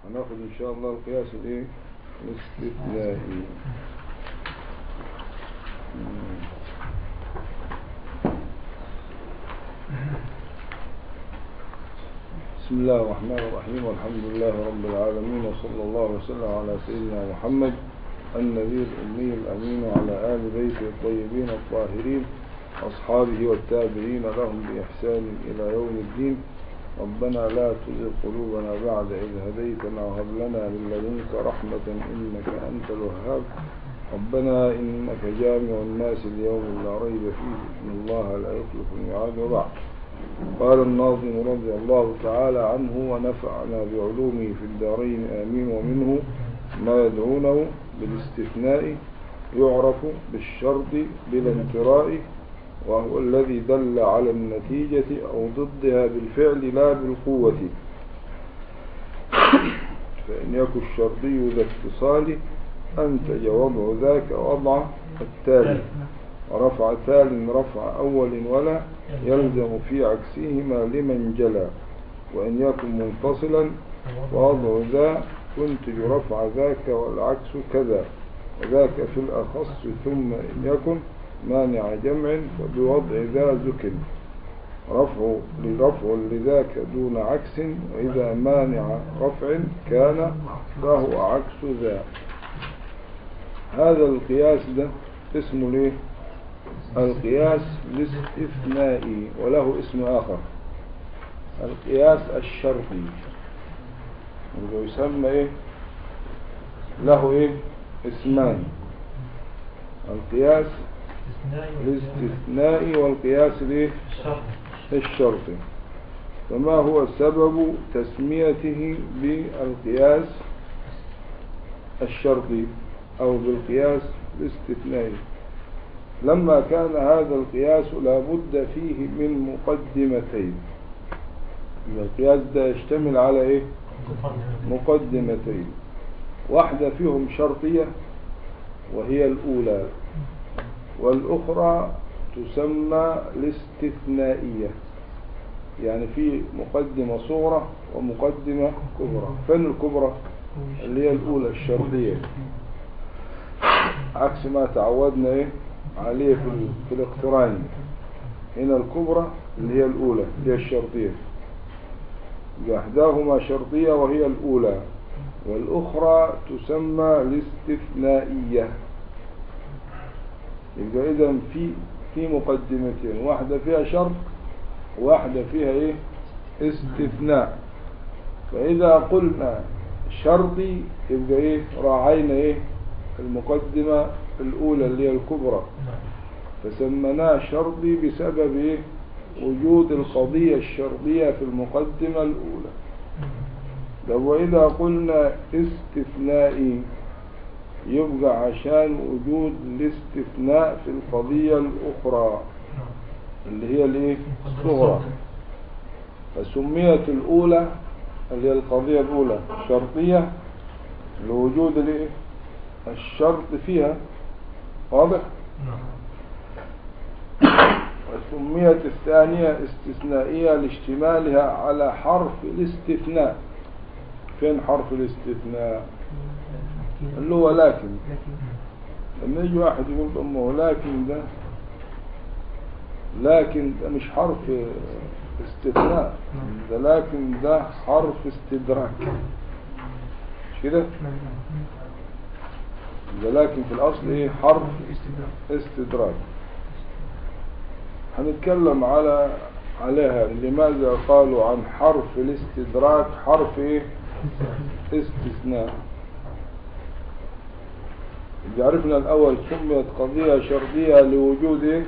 هناخد ان شاء الله القياس الايه الاستثنائي مم. بسم الله الرحمن الرحيم والحمد لله رب العالمين وصلى الله وسلم على سيدنا محمد النبي الأمي الأمين وعلى آل بيته الطيبين الطاهرين أصحابه والتابعين لهم بإحسان إلى يوم الدين ربنا لا تزغ قلوبنا بعد إذ هديتنا وهب لنا من لدنك رحمة إنك أنت الوهاب ربنا إنك جامع الناس اليوم لا ريب فيه إن الله لا يخلف الميعاد وبعد قال الناظم رضي الله تعالى عنه ونفعنا بعلومه في الدارين آمين ومنه ما يدعونه بالاستثناء يعرف بالشرط بلا انتراء وهو الذي دل على النتيجة أو ضدها بالفعل لا بالقوة فإن يكن الشرطي ذا اتصال أنتج وضع ذاك وضع التالي ورفع تال رفع أول ولا يلزم في عكسهما لمن جلى وإن يكن منفصلا ووضع ذا تنتج رفع ذاك والعكس كذا وذاك في الأخص ثم إن يكن مانع جمع فبوضع ذا ذكر رفع لرفع لذاك دون عكس وإذا مانع رفع كان فهو عكس ذا هذا القياس ده اسمه ليه القياس الاستثنائي وله اسم آخر القياس الشرطي وده يسمى ايه له ايه اسمان القياس الاستثنائي والقياس الايه الشرطي فما هو سبب تسميته بالقياس الشرطي او بالقياس الاستثنائي لما كان هذا القياس لابد فيه من مقدمتين القياس ده يشتمل على ايه مقدمتين واحدة فيهم شرطية وهي الأولى والأخرى تسمى الاستثنائية يعني في مقدمة صغرى ومقدمة كبرى فين الكبرى اللي هي الأولى الشرطية عكس ما تعودنا ايه عليه في, في الاقتران هنا الكبرى اللي هي الأولى اللي هي الشرطية إحداهما شرطية وهي الأولى والأخرى تسمى الاستثنائية يبقى إذا في في مقدمتين واحدة فيها شرط واحدة فيها إيه استثناء فإذا قلنا شرطي يبقى إيه راعينا إيه المقدمة الأولى اللي هي الكبرى فسمناه شرطي بسبب إيه وجود القضية الشرطية في المقدمة الأولى لو إذا قلنا استثنائي يبقى عشان وجود الاستثناء في القضية الأخرى اللي هي الايه الصغرى فسميت الأولى اللي هي القضية الأولى شرطية لوجود الايه الشرط فيها واضح وسميت الثانية استثنائية لاشتمالها على حرف الاستثناء فين حرف الاستثناء اللي هو لكن لما يجي واحد يقول أمه لكن ده لكن ده مش حرف استثناء ده لكن ده حرف استدراك مش كده ده لكن في الأصل ايه حرف استدراك هنتكلم على عليها لماذا قالوا عن حرف الاستدراك حرف ايه استثناء اللي عرفنا الاول سميت قضية شرطية لوجود ايه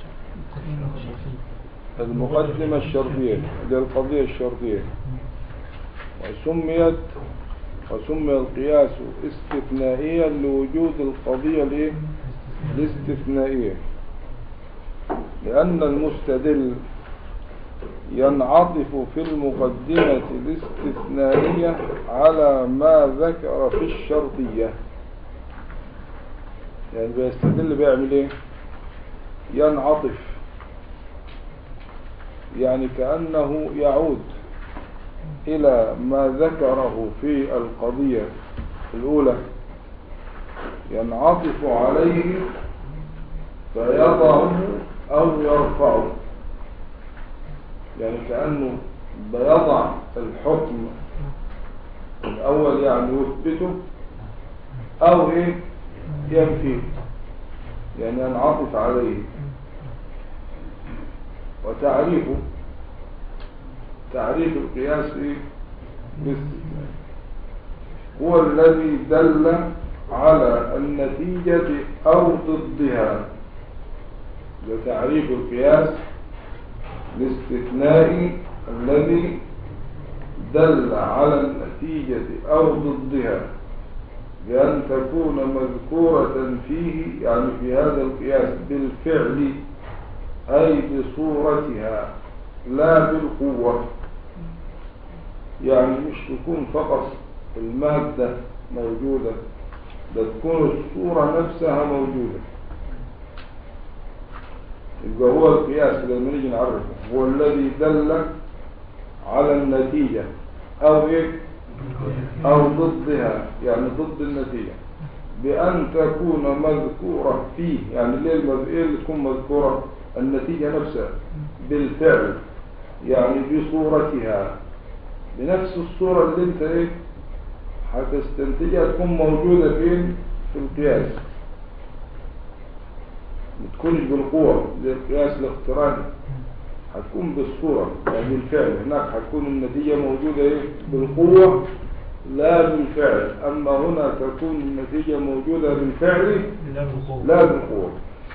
المقدمة الشرطية اللي القضية الشرطية وسميت وسمي القياس استثنائيا لوجود القضية الايه الاستثنائية لأن المستدل ينعطف في المقدمة الاستثنائية على ما ذكر في الشرطية يعني بيستدل بيعمل ايه ينعطف يعني كأنه يعود إلى ما ذكره في القضية الأولى ينعطف عليه فيضع أو يرفعه يعني كأنه بيضع الحكم الأول يعني يثبته أو إيه ينفيه يعني ينعطف عليه وتعريفه تعريف القياس إيه باستثناء هو الذي دل على النتيجة أو ضدها ده تعريف القياس الاستثنائي الذي دل على النتيجة أو ضدها بأن تكون مذكورة فيه يعني في هذا القياس بالفعل أي بصورتها لا بالقوة يعني مش تكون فقط المادة موجودة ده تكون الصورة نفسها موجودة يبقى هو القياس لما نيجي نعرفه هو الذي دل على النتيجة أو إيه أو ضدها يعني ضد النتيجة بأن تكون مذكورة فيه يعني ليه المذ- إيه اللي تكون مذكورة النتيجة نفسها بالفعل يعني بصورتها بنفس الصورة اللي انت ايه هتستنتجها تكون موجودة فين في القياس ما تكونش بالقوة زي القياس الاقتراني هتكون بالصورة يعني بالفعل هناك هتكون النتيجة موجودة ايه بالقوة لا بالفعل اما هنا تكون النتيجة موجودة بالفعل لا بالقوة لا بالقوة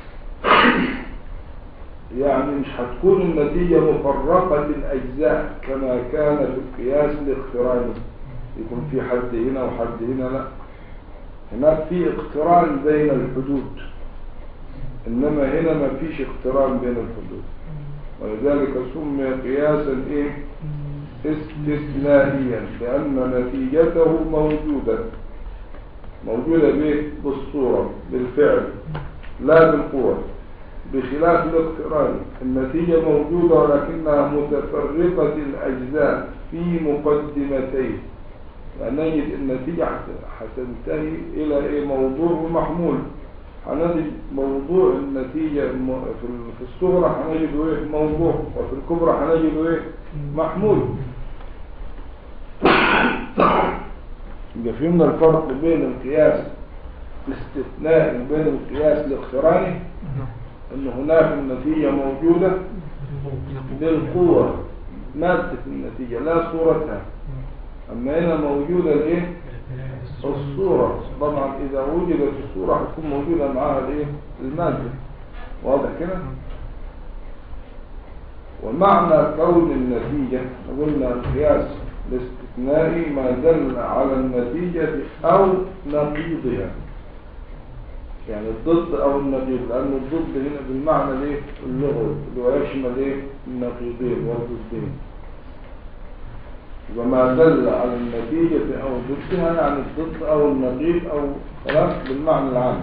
يعني مش هتكون النتيجة مفرقة للأجزاء كما كان في القياس الاقتراني يكون في حد هنا وحد هنا لا هناك في اقتران بين الحدود إنما هنا ما فيش اقتران بين الحدود ولذلك سمي قياسا إيه استثنائيا لأن نتيجته موجودة موجودة به بالصورة بالفعل لا بالقوة بخلاف الاقتران النتيجة موجودة ولكنها متفرقة الأجزاء في مقدمتين يعني نجد النتيجة حت- حتنتهي إلى إيه موضوع محمول هنجد موضوع النتيجة الم- في ال- في الصغرى هنجد إيه موضوع وفي الكبرى هنجد إيه محمول يبقى فهمنا الفرق بين القياس الاستثنائي وبين القياس الاقتراني ان هناك النتيجة موجودة بالقوة مادة النتيجة لا صورتها اما هنا موجودة الايه الصورة طبعا اذا وجدت الصورة هتكون موجودة معاها الايه المادة واضح كده ومعنى كون النتيجة قلنا القياس الاستثنائي ما دل على النتيجة او نقيضها يعني الضد او النقيض لان الضد هنا بالمعنى الايه اللغوي اللي هو يشمل ايه النقيضين والضدين وما دل على النتيجة او ضدها يعني الضد او النقيض او خلاص بالمعنى العام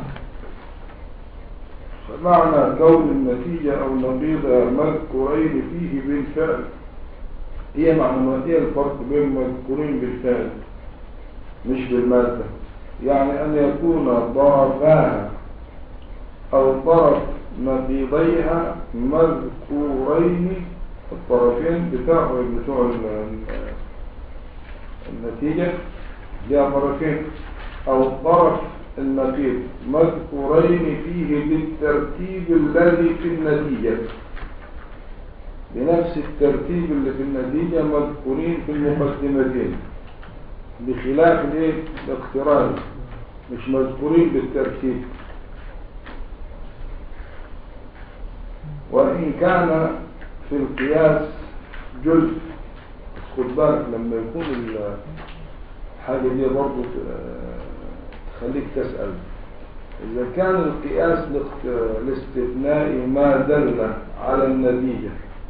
فمعنى كون النتيجة او نقيضها مذكورين فيه بالفعل هي معنى هي الفرق بين مذكورين بالفعل مش بالمادة يعني أن يكون ضرباها أو ضرب نقيضيها مذكورين الطرفين بتاع بتوع ال- النتيجة لها طرفين أو الطرف النقيض مذكورين فيه بالترتيب الذي في النتيجة بنفس الترتيب اللي في النتيجة مذكورين في المقدمتين بخلاف الايه الاقتران مش مذكورين بالترتيب وإن كان في القياس جزء خد بالك لما يكون ال- الحاجة دي برضو ت- تخليك تسأل إذا كان القياس الاخت- الاستثنائي ما دل على النتيجة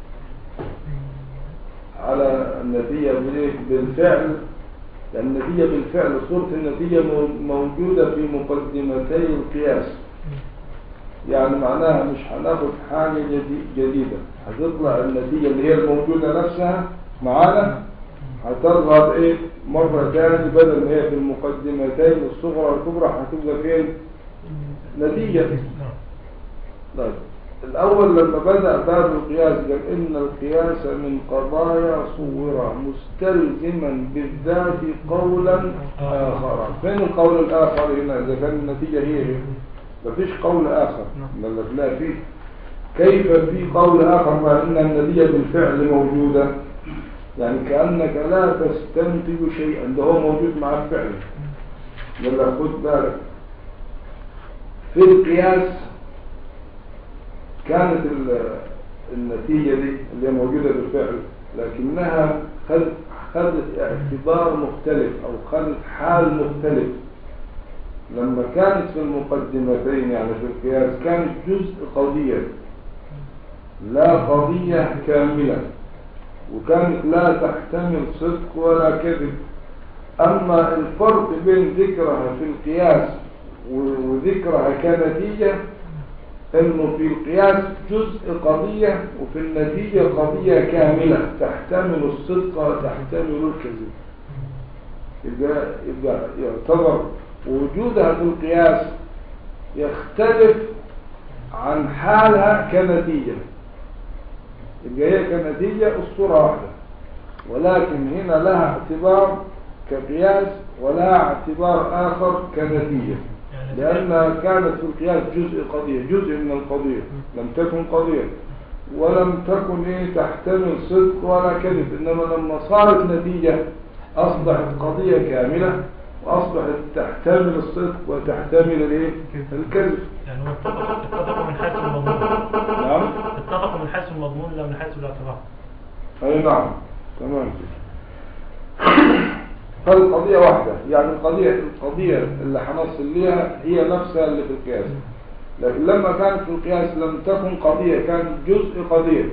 على النتيجة بإيه؟ بالفعل لأن النتيجة بالفعل صورة النتيجة مو- موجودة في مقدمتي القياس يعني معناها مش هناخد حاجة جدي- جديدة هتطلع النتيجة اللي هي الموجودة نفسها معانا هتظهر ايه مرة تاني بدل ما هي في المقدمتين الصغرى والكبرى هتبقى فين نتيجة نعم طيب الأول لما بدأ باب القياس قال إن القياس من قضايا صورة مستلزما بالذات قولا آخر فين القول الآخر هنا إذا كان النتيجة هي هي مفيش قول آخر بل لا فيه كيف في قول آخر مع أن النتيجة بالفعل موجودة يعني كأنك لا تستنتج شيئا ده هو موجود مع الفعل ولا خد بالك في القياس كانت ال- النتيجة دي اللي هي موجودة بالفعل لكنها خد- خدت اعتبار مختلف أو خدت حال مختلف لما كانت في المقدمتين يعني في القياس كانت جزء قضية لا قضية كاملة وكانت لا تحتمل صدق ولا كذب أما الفرق بين ذكرها في القياس و- وذكرها كنتيجة انه في القياس جزء قضية وفي النتيجة قضية كاملة تحتمل الصدق وتحتمل الكذب يبقى, يبقى يعتبر وجودها في القياس يختلف عن حالها كنتيجة يبقى هي كنتيجة الصورة واحدة ولكن هنا لها اعتبار كقياس ولها اعتبار آخر كنتيجة يعني لأنها كانت في القياس جزء قضية جزء من القضية لم تكن قضية ولم تكن إيه تحتمل صدق ولا كذب إنما لما صارت نتيجة أصبحت قضية كاملة وأصبحت تحتمل الصدق وتحتمل الإيه الكذب يعني هو اتفق اتفقوا من حيث المضمون نعم اتفقوا من حيث المضمون لا من حيث الاعتبار أي نعم تمام كده فالقضية واحدة يعني القضية القضية اللي هنصل ليها هي نفسها اللي في القياس لكن لما كانت في القياس لم تكن قضية كانت جزء قضية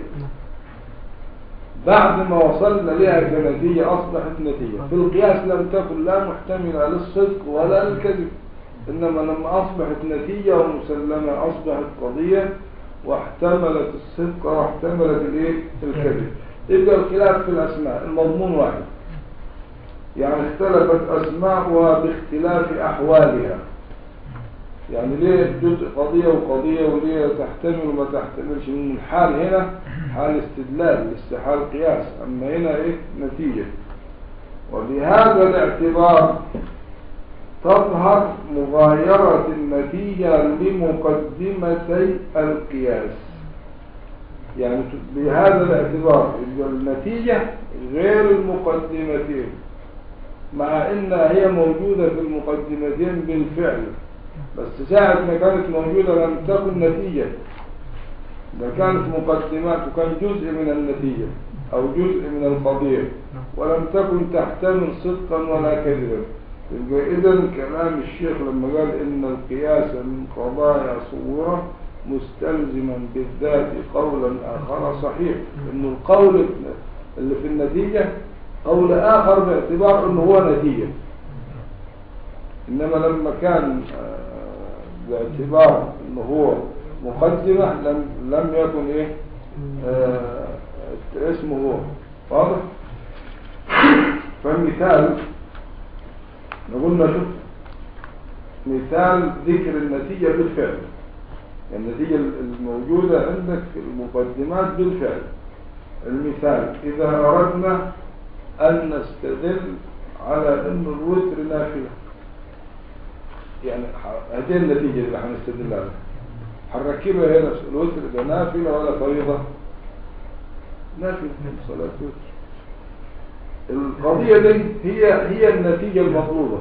بعد ما وصلنا لها كنتيجة أصبحت نتيجة في القياس لم تكن لا محتملة للصدق ولا للكذب إنما لما أصبحت نتيجة ومسلمة أصبحت قضية واحتملت الصدق واحتملت الإيه؟ الكذب يبقى الخلاف في الأسماء المضمون واحد يعني اختلفت أسماؤها باختلاف أحوالها يعني ليه جزء قضية وقضية وليه تحتمل وما تحتملش من الحال هنا حال استدلال لاستحال قياس أما هنا إيه نتيجة وبهذا الاعتبار تظهر مغايرة النتيجة لمقدمتي القياس يعني بهذا الاعتبار يبقى النتيجة غير المقدمتين مع انها هي موجودة في المقدمتين بالفعل بس ساعة ما كانت موجودة لم تكن نتيجة ده كانت مقدمات وكان جزء من النتيجة او جزء من القضية ولم تكن تحتمل صدقا ولا كذبا يبقى اذا كلام الشيخ لما قال ان القياس من قضايا صورة مستلزما بالذات قولا اخر صحيح انه القول اللي في النتيجة قول اخر باعتبار انه هو نتيجة انما لما كان آه، باعتبار انه هو مقدمة لم, لم يكن ايه آه، اسمه هو واضح فالمثال نقول ما شوف مثال ذكر النتيجة بالفعل النتيجة الموجودة عندك في المقدمات بالفعل المثال إذا أردنا أن نستدل على أن الوتر نافلة يعني ح- هذه النتيجة اللي هنستدل عليها هنركبها هنا الوتر ده نافلة ولا فريضة نافلة صلاة وتر القضية دي هي هي النتيجة المطلوبة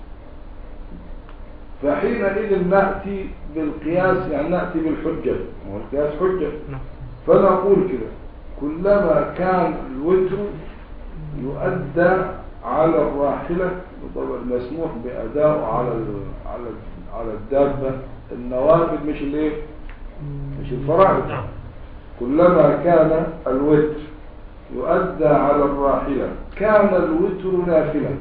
فحينئذ نأتي بالقياس يعني نأتي بالحجة والقياس حجة نعم. فنقول كده كلما كان الوتر يؤدى على الراحلة طبعا مسموح بأداء على ال- على ال- على الدابة النوافل مش الايه مش الفرائض نعم. كلما كان الوتر يؤدى على الراحلة كان الوتر نافلة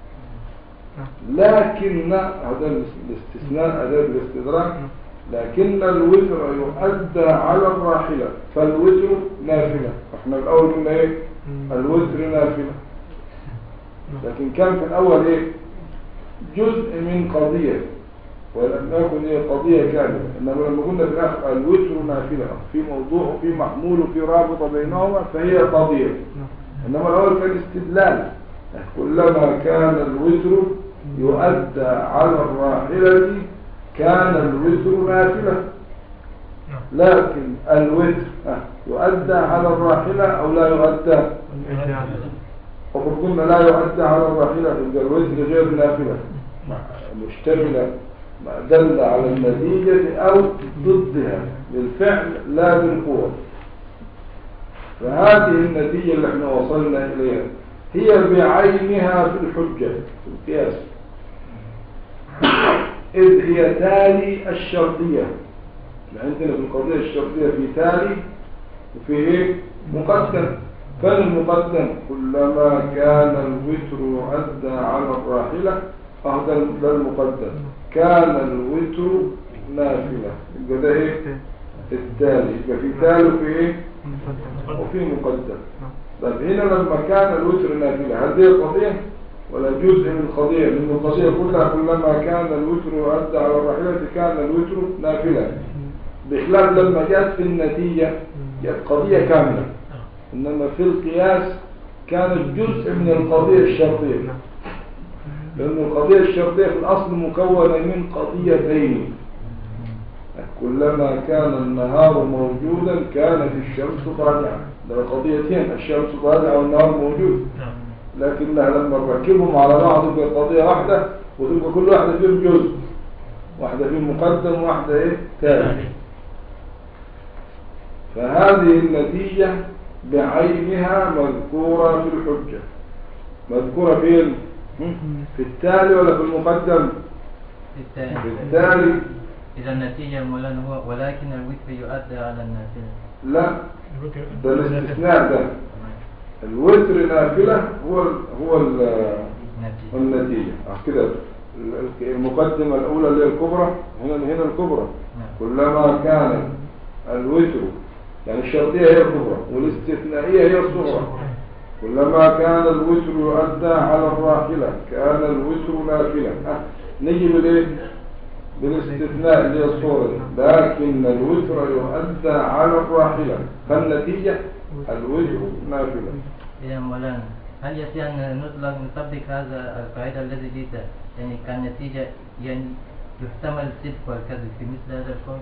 لكن هذا الاستثناء أداة الاستدراك لكن الوتر يؤدى على الراحلة فالوتر نافلة احنا الأول قلنا ايه الوتر نافلة لكن كان في الأول إيه جزء من قضية ولم يكن هي قضية كاملة إنما لما قلنا في الآخر الوتر نافلة في موضوع وفي محمول وفي رابطة بينهما فهي قضية إنما الأول كان استدلال كلما كان الوتر يؤدى على الراحلة كان الوتر نافلة نعم لكن الوتر آه، يؤدى على الراحلة أو لا يؤدى وقد قلنا لا يؤدى على الراحلة يبقى الوتر غير نافلة مشتملة ما دل على النتيجة أو ضدها بالفعل لا بالقوة فهذه النتيجة اللي احنا وصلنا إليها هي بعينها في الحجة في القياس إذ هي تالي الشرطية عندنا في القضية الشرطية في تالي وفي إيه؟ مقدم كان المقدم كلما كان الوتر يؤدى على الراحلة أهدى ده المقدم كان الوتر نافلة يبقى ده إيه؟ التالي يبقى في تالي وفي إيه؟ وفي مقدم طيب هنا لما كان الوتر نافلة هل دي قضية ولا جزء من القضية لأن القضية كلها كلما كان الوتر يؤدى على الراحلة كان الوتر نافلة بخلاف لما جاءت في النتيجة جاءت قضية كاملة إنما في القياس كانت جزء من القضية الشرطية لأن القضية الشرطية في الأصل مكونة من قضيتين كلما كان النهار موجودا كانت الشمس طالعة ده قضيتين الشمس طالعة والنهار موجود نعم لكنها لما نركبهم على بعض تبقى قضية واحدة وتبقى كل واحدة فيهم جزء واحدة فيهم مقدم وواحدة ايه تالي فهذه النتيجة بعينها مذكورة في الحجة مذكورة فين في التالي ولا في المقدم في الثاني التالي إذا النتيجة مولانا هو ولكن الوتر يؤدى على النافلة لا الوتر- ده الاستثناء ده الوتر نافلة هو ال هو ال النتيجة النتيجة آه كده ال- المقدمة الأولى اللي هي الكبرى هنا هنا الكبرى نعم. كلما كان الوتر يعني الشرطية هي الكبرى والاستثنائية هي الصغرى كلما كان الوتر يؤدى على الراحلة كان الوتر نافلة آه، نجي بالايه بالاستثناء اللي هي الصورة دي. لكن الوتر يؤدى على الراحلة فالنتيجة الوتر نافلة إذا مولانا هل يصير أن نطلق نطبق هذا القاعدة الذي جئت يعني كالنتيجة يعني يحتمل الصدق والكذب في مثل هذا القول؟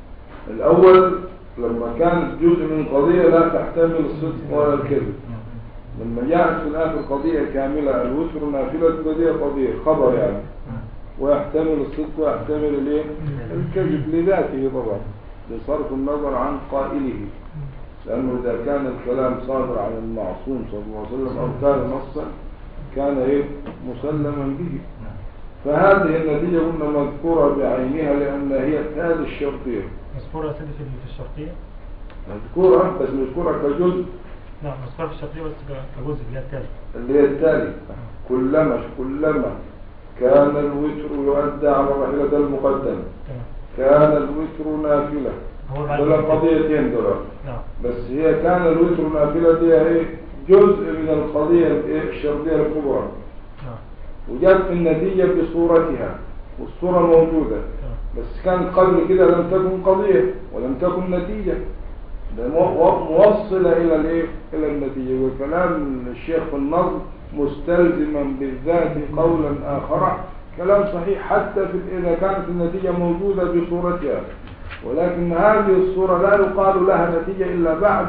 الأول لما كانت جزء من قضية لا تحتمل الصدق ولا الكذب نعم. لما جاءت في الآخر قضية كاملة الوتر نافلة قضية قضية خبر يعني نعم. ويحتمل الصدق ويحتمل الايه الكذب لذاته طبعا بصرف النظر عن قائله لأنه إذا كان الكلام صادر عن المعصوم صلى الله عليه وسلم أو كان نصا كان إيه مسلما به نعم. فهذه النتيجة قلنا مذكورة بعينها لأن هي هذه الشرطية مذكورة يا سيدي في في الشرطية مذكورة بس مذكورة كجزء نعم مذكورة في الشرطية بس ك- كجزء اللي هي التالي اللي هي التالي كلما كلما كان الوتر يؤدى على الرحلة المقدمة تمام كان الوتر نافلة هو بعد دول قضيتين دول نعم بس هي كان الوتر نافلة دي ايه جزء من القضية الايه الشرطية الكبرى نعم وجات في النتيجة بصورتها والصورة موجودة تمام بس كانت قبل كده لم تكن قضية ولم تكن نتيجة ده مو- موصلة إلى الإيه؟ إلى النتيجة وكلام الشيخ في النظم مستلزما بالذات قولا آخر كلام صحيح حتى في إذا كانت النتيجة موجودة بصورتها ولكن هذه الصورة لا يقال لها نتيجة إلا بعد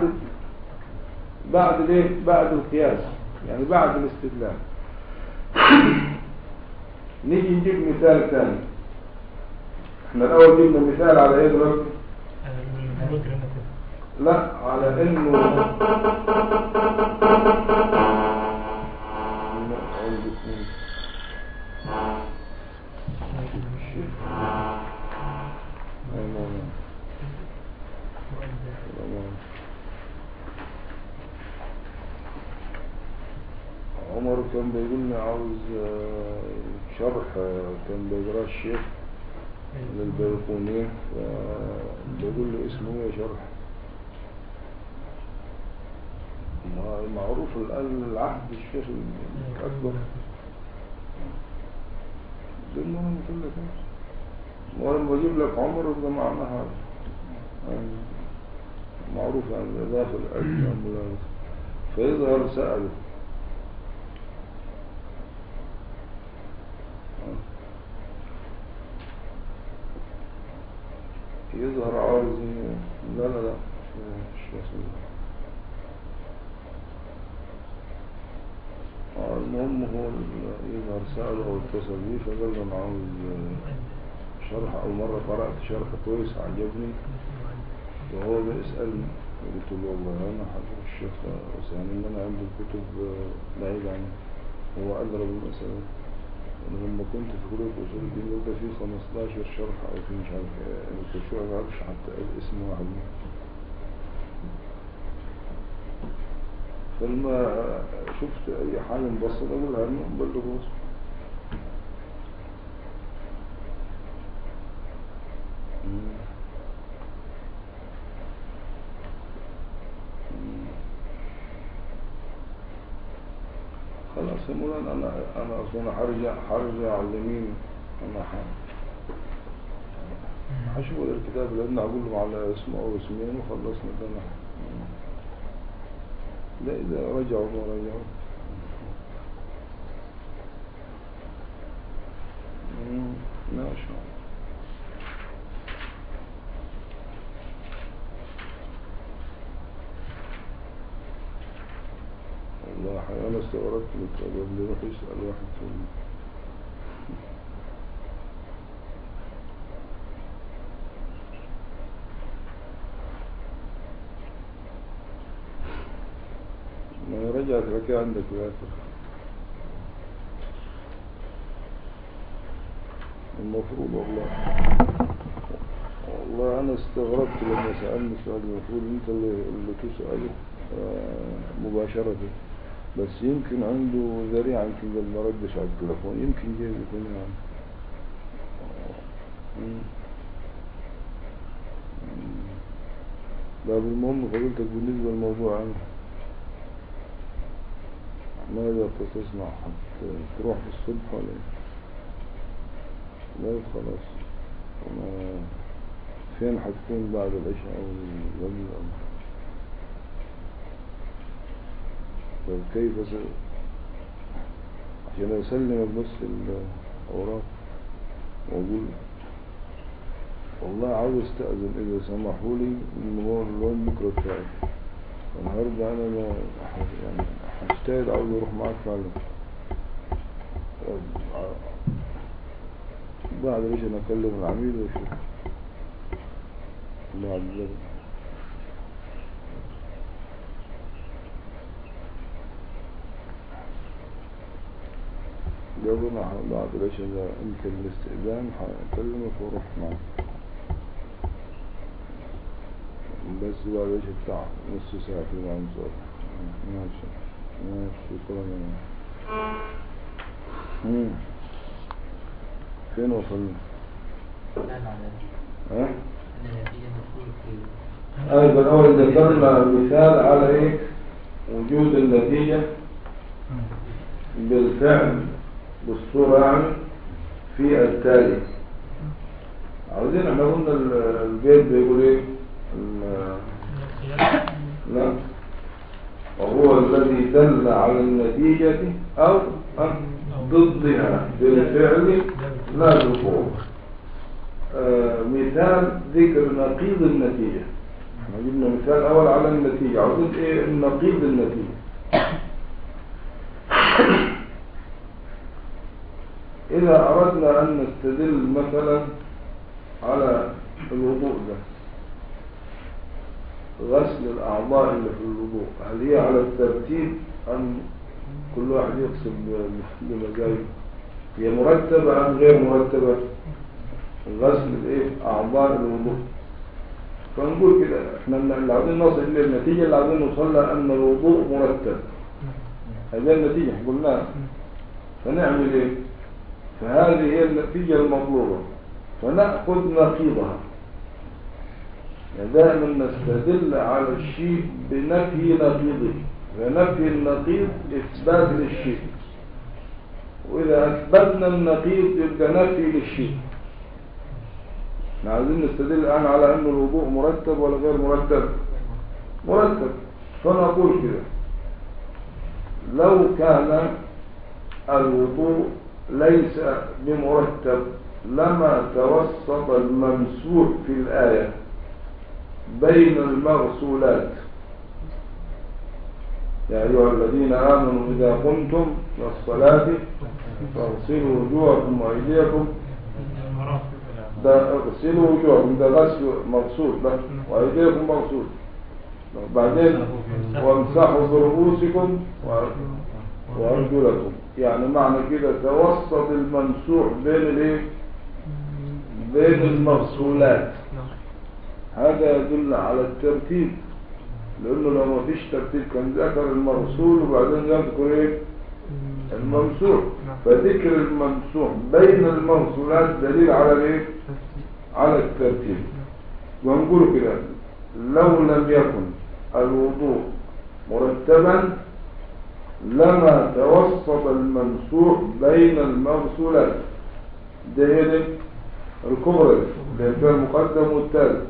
بعد الإيه؟ بعد القياس يعني بعد الاستدلال نيجي نجيب مثال ثاني احنا الأول جبنا مثال على إيه دلوقتي؟ آه، الوتر النافلة لا على انه عمر كان بيقول لي عاوز آه، شرح آه، كان بيقراه الشيخ للبيقوني فبيقول لي اسمه ايه شرح ما- معروف الآن العهد الشيخ الأكبر زي ما أنا قلت لك وأنا بجيب لك عمر يبقى معناها هذا يعني معروف عن داخل الأمبولانس فيظهر سأله يظهر عاوز لا لا لا مش رسول آه، المهم هو ال- يظهر سأله أو اتصل بيه فقال له أنا عاوز شرح أول مرة قرأت شرح كويس عجبني وهو بيسألني قلت له والله أنا حضر الشيخ أسامي إن أنا عندي الكتب آه، بعيد عني هو أدرى بالمسألة أنا لما كنت في كلية أصول الدين بيبقى فيه 15 شرح أو في مش عارف إيه، الكشوع ما أعرفش حتى الاسم واحد منهم فلما شفت أي حاجة مبسطة أقولها لهم بلغوا خلاص يا مولانا انا انا اصلا هرجع هرجع على اليمين انا ح هشوف الكتاب لان هقول له على اسمه او اسمين وخلصنا ده انا لا اذا رجعوا ما رجعوا مم، ماشي والله حقيقة انا استغربت قلت قبل يروح يسأل واحد في ال- ما رجعت لك عندك بآخر المفروض والله والله أنا استغربت لما سألني السؤال المفروض أنت اللي, اللي تسأله آه، مباشرة بس يمكن عنده ذريعة يمكن قال ما ردش على التليفون يمكن جاي يكون يعني مم. مم. طيب المهم فضلتك بالنسبة للموضوع عنه ماذا تصنع حتى تروح في الصبح ولا ايه؟ لا خلاص أنا فين حتكون بعد العشاء أو قبل أو طيب كيف س... عشان أسلمك بس الأوراق وأقول والله عاوز استأذن إذا سمحوا لي من هو اليوم بكرة بتاعي النهاردة أنا ما ح- يعني هجتهد عاوز أروح معاك فعلا بعد ليش أنا أكلم العميد وأشوف بعد ذلك قبل أنا ح- بعد ليش إذا يمكن الاستئذان هكلمك وأروح معاك بس بعد ليش بتاع نص ساعة في المعنى ماشي ماشي شكرا يا مم. فين وصلنا؟ ها؟ أيضا أول ذكرنا مثال على إيه؟ وجود النتيجة بالفعل بالصورة يعني في التالي عاوزين احنا قلنا ال- البيت بيقول ايه؟ ال- لا وهو الذي دل على النتيجة أو أو ضدها بالفعل لا بالقول آه مثال ذكر نقيض النتيجة احنا جبنا مثال أول على النتيجة عاوزين ايه النقيض النتيجة إذا أردنا أن نستدل مثلا على الوضوء ده غسل الأعضاء اللي في الوضوء هل هي على الترتيب أم كل واحد يغسل ب- بمزاجه هي مرتبة أم غير مرتبة غسل الإيه أعضاء الوضوء فنقول كده احنا اللي عاوزين نصل للنتيجة اللي عاوزين نوصل لها أن الوضوء مرتب هذه النتيجة قلناها فنعمل إيه فهذه هي النتيجة المطلوبة فنأخذ نقيضها يعني دائما نستدل على الشيء بنفي نقيضه فنفي النقيض إثبات للشيء وإذا أثبتنا النقيض يبقى نفي للشيء احنا عايزين نستدل الآن على أن الوضوء مرتب ولا غير مرتب مرتب فنقول كده لو كان الوضوء ليس بمرتب لما توسط الممسوح في الآية بين المغسولات يا أيها الذين آمنوا إذا قمتم إلى الصلاة فاغسلوا وجوهكم وأيديكم ده اغسلوا وجوهكم ده غسل مغسول ده وأيديكم مغسول بعدين وامسحوا برؤوسكم و- وأرجلكم يعني معنى كده توسط الممسوح بين الايه بين المغسولات هذا يدل على الترتيب لأنه لو ما فيش ترتيب كان ذكر المغسول وبعدين يذكر ايه الممسوح فذكر الممسوح بين المغسولات دليل على الايه على الترتيب ونقول كده لو لم يكن الوضوء مرتبا لما توسط الممسوح بين المغسولات ده هي دي الكبرى دي، اللي هي فيها المقدم والتالي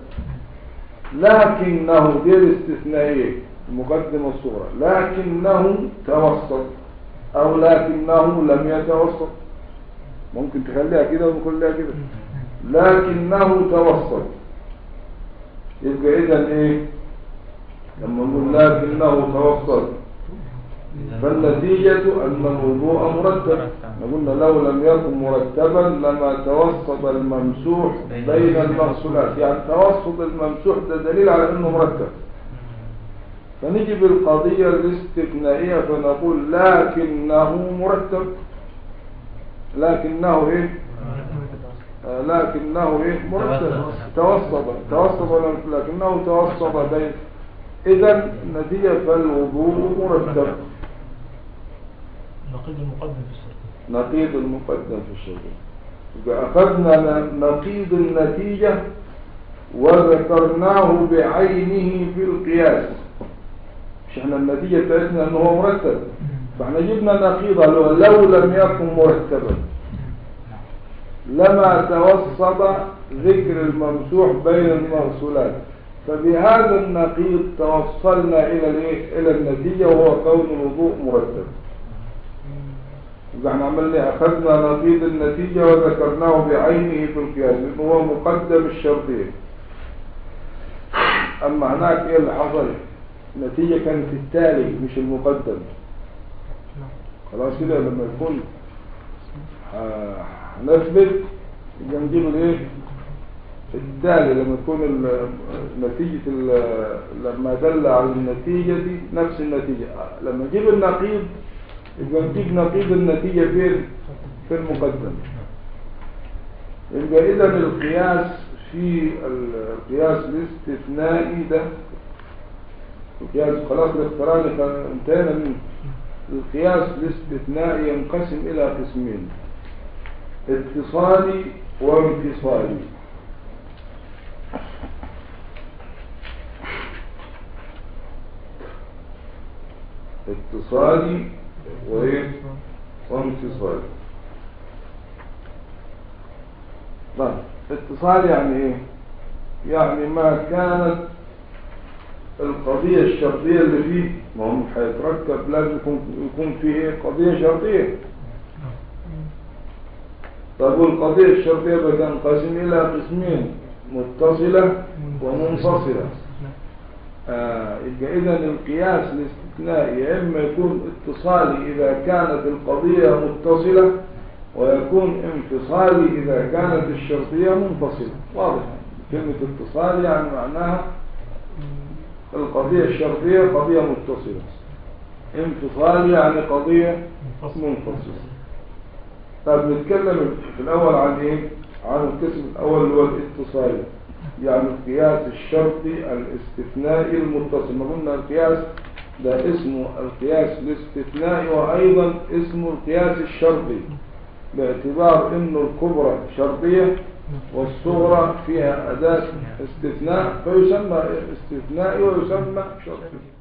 لكنه دي الاستثنائية المقدمة الصغرى لكنه توسط او لكنه لم يتوسط ممكن تخليها كده ونخليها كده لكنه توسط يبقى اذا ايه لما نقول لكنه توسط فالنتيجة أن الوضوء مرتب قلنا لو لم يكن مرتبا لما توسط الممسوح بين المغسولات يعني توسط الممسوح ده دليل على أنه مرتب فنجي بالقضية الاستثنائية فنقول لكنه مرتب لكنه ايه آه، لكنه ايه مرتب توسط توسط لكنه توسط بين اذا نتيجة فالوضوء مرتب نقيض المقدم في الشرطية نقيض المقدم في الشرطة إذا أخذنا نقيض النتيجة وذكرناه بعينه في القياس مش احنا النتيجة بتاعتنا انه هو مرتب فاحنا جبنا نقيضة له لو لم يكن مرتبا لما توسط ذكر الممسوح بين المغسولات فبهذا النقيض توصلنا الى الايه الى النتيجة وهو كون الوضوء مرتب يبقى احنا عملنا اخذنا نقيض النتيجة وذكرناه بعينه في القياس لانه هو مقدم الشرطين اما هناك ايه اللي حصل النتيجة كانت التالي مش المقدم خلاص كده لما يكون آه، هنثبت يبقى نجيب الايه التالي لما تكون ال- نتيجة ال- لما دل على النتيجة دي نفس النتيجة آه، لما نجيب النقيض يبقى نجيب نقيض النتيجة فين في المقدم يبقى إذا القياس في القياس الاستثنائي ده القياس خلاص الاقتراني كان انتهينا من القياس الاستثنائي ينقسم إلى قسمين اتصالي وانفصالي اتصالي وايه وانفصالي طيب اتصال يعني ايه يعني ما كانت القضية الشرطية اللي فيه ما هم هيتركب لازم يكون يكون فيه ايه قضية شرطية طب والقضية الشرطية بتنقسم إلى قسمين متصلة ومنفصلة آه يبقى إذا القياس الاستثنائي يا إما يكون اتصالي إذا كانت القضية متصلة ويكون انفصالي إذا كانت الشرطية منفصلة واضح كلمة اتصال يعني معناها القضية الشرطية قضية متصلة انفصال يعني قضية منفصلة طب نتكلم في الأول عن إيه؟ عن القسم الأول اللي هو الاتصالي يعني القياس الشرطي الاستثنائي المتصل ما قلنا القياس ده اسمه القياس الاستثنائي وأيضا اسمه القياس الشرطي باعتبار انه الكبرى شرطية والصغرى فيها أداة استثناء فيسمى استثنائي ويسمى شرطي